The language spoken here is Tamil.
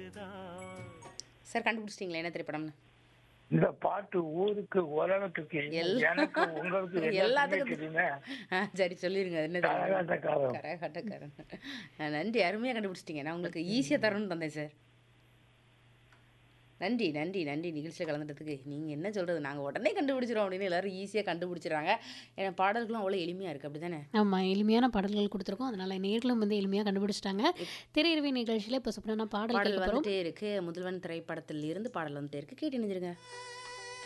சார் கண்டுபிடிச்சிட்டிங்களா என்ன திரைப்படம்னு இந்த பாட்டு ஊருக்கு உலகத்துக்கு எல்லா- எனக்கு உங்களுக்கு எல்லாத்துக்குமே எல்லாத்துக்கும் தெரியுமே ஆ சரி சொல்லிருங்க அது என்ன திரைப்படம்? கரகாட்டக்காரன் கரகாட்டக்காரன் ஆ, நன்றி அருமையாக கண்டுபிடிச்சிட்டிங்க நான் உங்களுக்கு ஈஸியாக தரணும்னு தந்தேன் சார் நன்றி நன்றி நன்றி நிகழ்ச்சியில் கலந்துட்டதுக்கு நீங்கள் என்ன சொல்கிறது நாங்கள் உடனே கண்டுபிடிச்சிரோம் அப்படின்னு எல்லாரும் ஈஸியாக கண்டுபிடிச்சிடுறாங்க ஏன்னா பாடல்களும் அவ்வளோ எளிமையாக இருக்குது அப்படி தானே ஆமாம் எளிமையான பாடல்கள் கொடுத்துருக்கோம் அதனால நேர்களும் வந்து எளிமையாக கண்டுபிடிச்சிட்டாங்க திரையரவி நிகழ்ச்சியில் இப்போ சுப்ரனா பாடல் பாடல் கேட்க போகிறோம் வந்துட்டே இருக்கு முதல்வன் திரைப்படத்தில் இருந்து பாடல் வந்துட்டே இருக்கு கேட்டு நினைஞ்சிருங்க